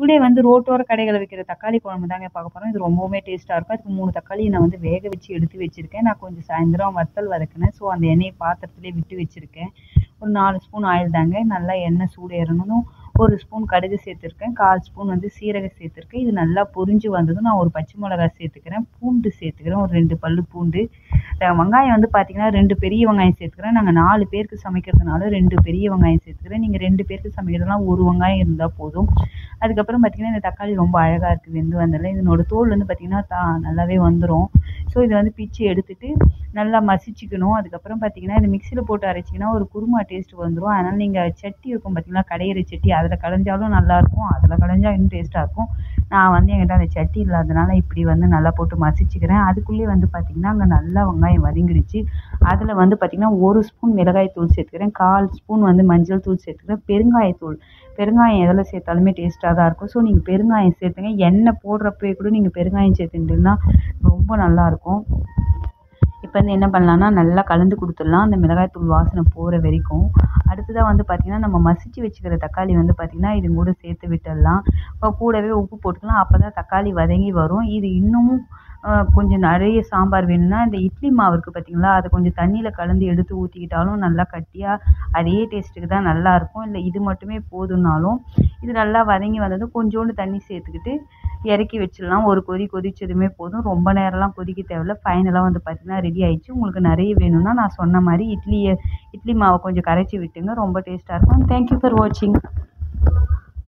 today வந்து ரோட்டோர கடைகளில் விற்கிற தக்காளி குழம்பு தாங்க பார்க்க போகிறோம் இது ரொம்பவுமே டேஸ்ட்டாக இருக்கும் அதுக்கு மூணு தக்காளி நான் வந்து வேக வச்சு எடுத்து வச்சுருக்கேன் நான் கொஞ்சம் சாயந்தரம் வத்தல் வதக்கினேன் ஸோ அந்த எண்ணெயை பாத்திரத்திலே விட்டு வச்சுருக்கேன் ஒரு நாலு ஸ்பூன் ஆயில் தாங்க நல்லா எண்ணெய் சூடு ஏறணும் ஒரு ஸ்பூன் கடுகு சேர்த்துருக்கேன் கால் ஸ்பூன் வந்து சீரகம் சேர்த்துருக்கேன் இது நல்லா பொரிஞ்சு வந்ததும் நான் ஒரு பச்சை மிளகாய் சேர்த்துக்கிறேன் பூண்டு சேர்த்துக்கிறேன் ஒரு ரெண்டு பல்லு பூண்டு அஹ் வெங்காயம் வந்து பார்த்தீங்கன்னா ரெண்டு பெரிய வெங்காயம் சேர்த்துக்கிறேன் நாங்கள் நாலு பேருக்கு சமைக்கிறதுனால ரெண்டு பெரிய வெங்காயம் சேர்த்துக்கிறேன் நீங்கள் ரெண்டு பேருக்கு சமைக்கிறதுனா ஒரு வெங்காயம் இருந்தால் போதும் அதுக்கப்புறம் பார்த்தீங்கன்னா இந்த தக்காளி ரொம்ப அழகாக இருக்குது வெந்து வந்ததில் இதனோட தோல் வந்து பார்த்தீங்கன்னா தா நல்லாவே வந்துடும் ஸோ இதை வந்து பிச்சு எடுத்துட்டு நல்லா மசிச்சுக்கணும் அதுக்கப்புறம் பார்த்தீங்கன்னா இது மிக்சியில் போட்டு அரைச்சிங்கன்னா ஒரு குருமா டேஸ்ட் வந்துடும் அதனால் நீங்கள் சட்டி இருக்கும் பார்த்தீங்களா கடையிற சட்டி அதில் கடைஞ்சாலும் நல்லாயிருக்கும் அதில் கடைஞ்சா இன்னும் டேஸ்ட்டாக இருக்கும் நான் வந்து என்கிட்ட அந்த சட்டி இல்லாதனால இப்படி வந்து நல்லா போட்டு மசிச்சுக்கிறேன் அதுக்குள்ளேயே வந்து பார்த்தீங்கன்னா அங்கே நல்லா வெங்காயம் வதங்கிடுச்சு அதில் வந்து பார்த்தீங்கன்னா ஒரு ஸ்பூன் மிளகாய் தூள் சேர்த்துக்கிறேன் கால் ஸ்பூன் வந்து மஞ்சள் தூள் சேர்த்துக்கிறேன் பெருங்காயத்தூள் பெருங்காயம் எதில் சேர்த்தாலுமே டேஸ்ட்டாக தான் இருக்கும் ஸோ நீங்கள் பெருங்காயம் சேர்த்துங்க எண்ணெய் போடுறப்பவே கூட நீங்கள் பெருங்காயம் சேர்த்துக்கிட்டிங்கன்னா ரொம்ப நல்லாயிருக்கும் இப்போ வந்து என்ன பண்ணலான்னா நல்லா கலந்து கொடுத்துடலாம் அந்த மிளகாய்த்தூள் வாசனை போகிற வரைக்கும் அடுத்ததாக வந்து பார்த்திங்கன்னா நம்ம மசிச்சு வச்சுக்கிற தக்காளி வந்து பார்த்திங்கன்னா இது கூட சேர்த்து விட்டுடலாம் இப்போ கூடவே உப்பு போட்டுக்கலாம் அப்போ தான் தக்காளி வதங்கி வரும் இது இன்னமும் அஹ், கொஞ்சம் நிறைய சாம்பார் வேணும்னா இந்த இட்லி மாவு இருக்குது பார்த்தீங்களா அதை கொஞ்சம் தண்ணியில் கலந்து எடுத்து ஊற்றிக்கிட்டாலும் நல்லா கட்டியாக அதே டேஸ்ட்டுக்கு தான் நல்லாயிருக்கும் இல்லை இது மட்டுமே போதும்னாலும் இது நல்லா வதங்கி வந்ததும் கொஞ்சோண்டு தண்ணி சேர்த்துக்கிட்டு இறக்கி வச்சிடலாம் ஒரு கொதி கொதிச்சதுமே போதும் ரொம்ப நேரம்லாம் கொதிக்க தேவையில்ல ஃபைனலாக வந்து பார்த்திங்கன்னா ரெடி ஆயிடுச்சு உங்களுக்கு நிறைய வேணும்னா நான் சொன்ன மாதிரி இட்லியை இட்லி மாவை கொஞ்சம் கரைச்சி விட்டுங்க ரொம்ப டேஸ்ட்டாக இருக்கும் தேங்க்யூ ஃபார் வாட்சிங்